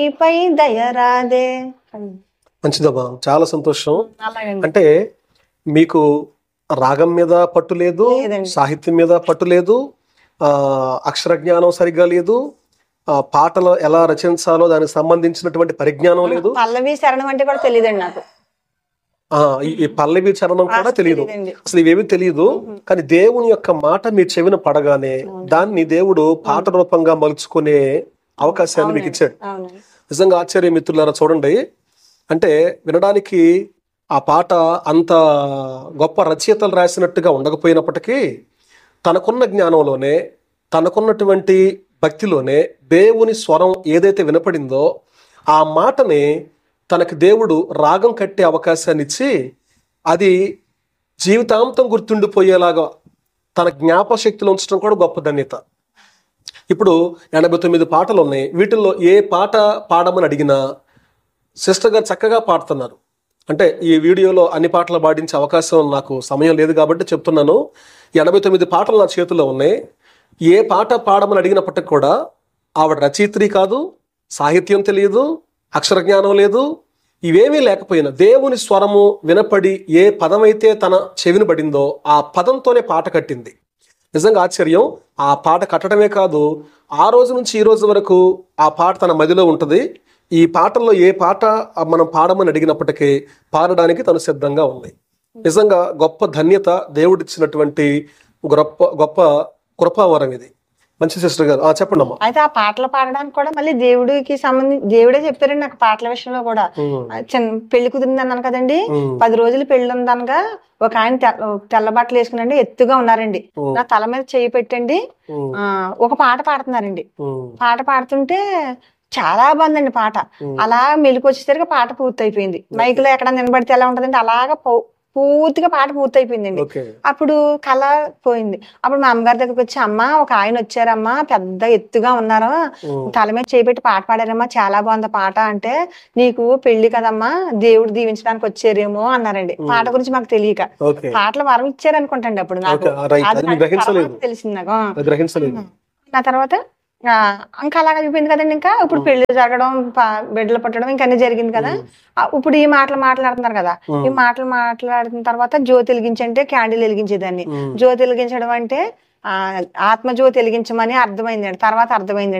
నీపై దయరాదే మంచిదమ్మా చాలా సంతోషం అలాగండి అంటే మీకు రాగం మీద పట్టు లేదు లేదండి. సాహిత్యం మీద పట్టు లేదు ఆ, అక్షర జ్ఞానం సరిగ్గా లేదు ఆ, పాటలు ఎలా రచించాలో దానికి సంబంధించినటువంటి పరిజ్ఞానం లేదు పల్లవి శరణం అంటే కూడా తెలియదండి నాకు ఆ, ఈ- ఈ పల్లవి చరణం కూడా తెలియదు తెలియదండి అసలు ఇవేమీ తెలియదు కానీ దేవుని యొక్క మాట మీ చెవిన పడగానే దాన్ని దేవుడు పాట రూపంగా మలుచుకునే అవకాశాన్ని మీకు ఇచ్చాడు అవునండి నిజంగా ఆశ్చర్య మిత్రులారా చూడండి అంటే వినడానికి ఆ పాట అంత గొప్ప రచయితలు రాసినట్టుగా ఉండకపోయినప్పటికీ తనకున్న జ్ఞానంలోనే తనకున్నటువంటి భక్తిలోనే దేవుని స్వరం ఏదైతే వినపడిందో ఆ మాటని తనకి దేవుడు రాగం కట్టే అవకాశాన్ని ఇచ్చి అది జీవితాంతం గుర్తుండిపోయేలాగా తన జ్ఞాపశక్తిలో ఉంచడం కూడా గొప్ప ధన్యత ఇప్పుడు ఎనభై తొమ్మిది పాటలు ఉన్నాయి వీటిల్లో ఏ పాట పాడమని అడిగినా సిస్టర్ గారు చక్కగా పాడుతున్నారు అంటే ఈ వీడియోలో అన్ని పాటలు పాడించే అవకాశం నాకు సమయం లేదు కాబట్టి చెప్తున్నాను ఎనభై తొమ్మిది పాటలు నా చేతిలో ఉన్నాయి ఏ పాట పాడమని అడిగినప్పటికి కూడా ఆవిడ రచయిత్రి కాదు సాహిత్యం తెలియదు అక్షర జ్ఞానం లేదు ఇవేమీ లేకపోయినా దేవుని స్వరము వినపడి ఏ పదమైతే తన చెవిని పడిందో ఆ పదంతోనే పాట కట్టింది నిజంగా ఆశ్చర్యం ఆ పాట కట్టడమే కాదు ఆ రోజు నుంచి ఈ రోజు వరకు ఆ పాట తన మదిలో ఉంటుంది ఈ పాటల్లో ఏ పాట మనం పాడమని అడిగినప్పటికీ పాడడానికి తను సిద్ధంగా ఉంది నిజంగా గొప్ప ధన్యత దేవుడిచ్చినటువంటి గొప్ప గొప్ప కృపావరం ఇది మంచి సిస్టర్ గారు ఆ, చెప్పండి అమ్మా అయితే ఆ పాటలు పాడడానికి కూడా మళ్ళీ దేవుడికి సంబంధించి దేవుడే చెప్పారండి నాకు పాటల విషయంలో కూడా ఉమ్, ఆ చిన్న పెళ్లి కుదిరింది అన్నాను కదండి ఉమ్, పది రోజులు పెళ్లి ఉందనగా ఒక ఆయన తెల్ల తెల్ల బట్టలు వేసుకునండి ఎత్తుగా ఉన్నారండి ఉమ్, నా తల మీద చేయి పెట్టండి ఉమ్, ఆ ఒక పాట పాడుతున్నారండి ఉమ్, పాట పాడుతుంటే చాలా బాగుందండి పాట ఉమ్. అలా మెలకు వచ్చేసరికి పాట పూర్తి అయిపోయింది మైక్ లో ఎక్కడ నిలబడితే ఎలా ఉంటదండి అలాగా పూ- పూర్తిగా పాట పూర్తి అయిపోయిందండి ఓకే అప్పుడు కళ పోయింది అప్పుడు మా అమ్మగారి దగ్గరికి వచ్చి అమ్మ ఒక ఆయన వచ్చారమ్మా పెద్ద ఎత్తుగా ఉన్నారు ఉమ్, తల మీద చేపెట్టి పాట పాడారమ్మా చాలా బాగుంది ఆ పాట అంటే నీకు పెళ్లి కదమ్మా దేవుడు దీవించడానికి వచ్చారేమో అన్నారండి పాట గురించి మాకు తెలియక ఓకే పాటలు వరం ఇచ్చారు అనుకుంటండి అప్పుడు నాకు ఓకే, రైట్. అది అది మీరు నాకు గ్రహించలేదు. తర్వాత తెలిసింది నాకు ఆ. అది గ్రహించలేదు నా తర్వాత ఆ, ఇంకా అలాగ అయిపోయింది కదండి ఇంకా ఇప్పుడు పెళ్లి జరగడం ప- బిడ్డలు పుట్టడం ఇంకా అన్ని జరిగింది కదా ఆ, ఇప్పుడు ఈ మాటలు మాట్లాడుతున్నారు కదా ఉమ్. ఈ మాటలు మాట్లాడిన తర్వాత జ్యోతి వెలిగించంటే క్యాండిల్ వెలిగించేదాన్ని ఉమ్. జ్యోతి వెలిగించడం అంటే ఆ ఆత్మజ్యోతి వెలిగించమని అర్థమైందండి తర్వాత అర్థమైందండి